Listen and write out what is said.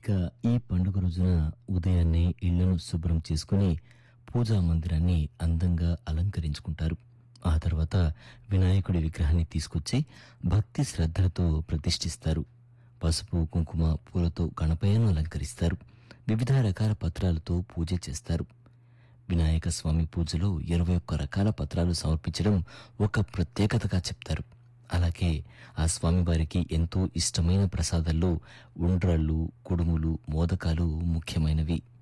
ఇక ఈ పండుగ రోజున ఉదయాన్నే ఇళ్లను శుభ్రం చేసుకుని పూజా మందిరాన్ని అందంగా అలంకరించుకుంటారు ఆ తర్వాత వినాయకుడి విగ్రహాన్ని తీసుకొచ్చి భక్తి శ్రద్ధలతో ప్రతిష్ఠిస్తారు పసుపు కుంకుమ పూలతో గణపయ్యను అలంకరిస్తారు వివిధ రకాల పత్రాలతో పూజ చేస్తారు వినాయక స్వామి పూజలో ఇరవై ఒక్క రకాల పత్రాలు సమర్పించడం ఒక ప్రత్యేకతగా చెప్తారు అలాగే ఆ స్వామివారికి ఎంతో ఇష్టమైన ప్రసాదాల్లో ఉండ్రాళ్ళు కుడుములు మోదకాలు ముఖ్యమైనవి